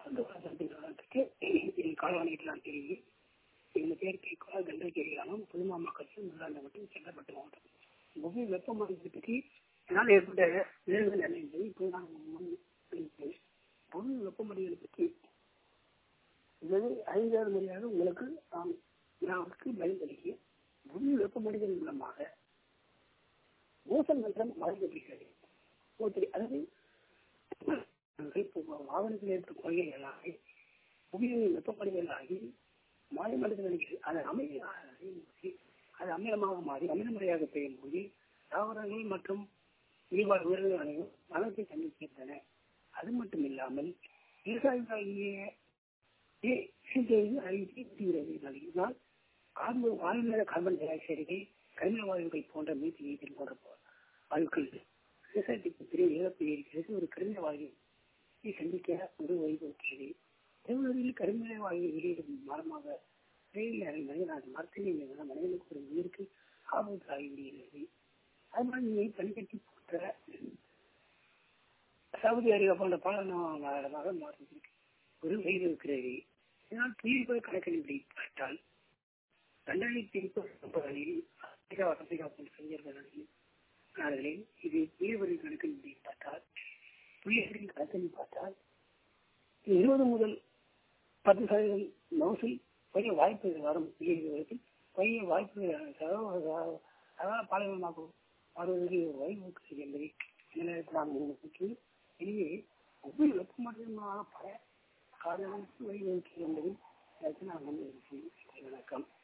வந்து வளர்த்துக்கு காலவணிக்கலாம் தெரியும் இந்த பேர் கேட்கலாம் கண்டகிரி கிராமம் புதுமாமக்கத்தில் முதலாண்ட மட்டும் செல்லப்பட்டு மாவட்டம் புவி வெப்பமண்டலத்தை பற்றி இதனால் ஏற்பட்ட விளைவுகள் என்ன என்பதை இப்போ நான் புவி வெப்பமண்டலத்தை பற்றி இது ஐந்தாவது முறையாக உங்களுக்கு நான் வினாவுக்கு பதிலளிக்கிறேன் புவி வெப்பமடைதல் மூலமாக ஓசன் மண்டலம் பாதிக்கப்படுகிறது ஒருத்தர் அதாவது வாகனத்தில் ஏற்படும் கொள்கைகளாகி புவியின் வெப்பமடைதலாகி மாயமண்டலத்தில் நினைக்கிறது அது அமைதி அது அமிலமாக மாறி அமிலமுறையாக பெய்யும் போது தாவரங்கள் மற்றும் நீர்வாழ் உயிரினங்கள் அனைவரும் மனத்தை சந்திக்கின்றன அது மட்டும் இல்லாமல் விவசாயிகளாகிய இதனால் கார்பன் வாயுநில கார்பன் டை ஆக்சைடுகள் கரிம வாயுக்கள் போன்ற மீத்தி நீட்டில் போன்ற வாயுக்கள் விவசாயத்துக்கு பெரிய இழப்பு இருக்கிறது ஒரு கரிம வாயு சந்திக்க ஒரு வழிவகுக்கிறது திருவள்ளூரில் கரிமலை வாயு வெளியிடும் மரமாக வெயில் மனிதனாக மரத்திலே மனிதனுக்கு ஒரு உயிருக்கு ஆபத்து ஆகிவிடுகிறது அது மாதிரி நீ பனிக்கட்டி போன்ற சவுதி அரேபியா போன்ற பல நாடாக மாறியிருக்கு ஒரு வெயில் இருக்கிறது இதனால் புயல்கள் கணக்கின்படி பார்த்தால் ரெண்டாயிரத்தி முப்பது ஆப்பிரிக்கா ஆப்பிரிக்கா போன்ற செஞ்சர்கள் நாடுகளில் இது புயல்களின் கணக்கின்படி பார்த்தால் புயல்களின் கணக்கின்படி பார்த்தால் இருபது முதல் பத்து சதவீதம் மகசூல் பெரிய வாய்ப்புகள் வரும் புயல்களுக்கு பெரிய வாய்ப்புகள் அதாவது பாலைவனமாக வருவதற்கு வாய்ப்பு என்பதை இந்த நாம் முன்வைத்து எனவே ஒவ்வொரு வெப்பமண்டலமாக பல காரணங்களுக்கு வழிவகுக்கிறது என்பதை நான் முன்வைக்கிறேன் வணக்கம்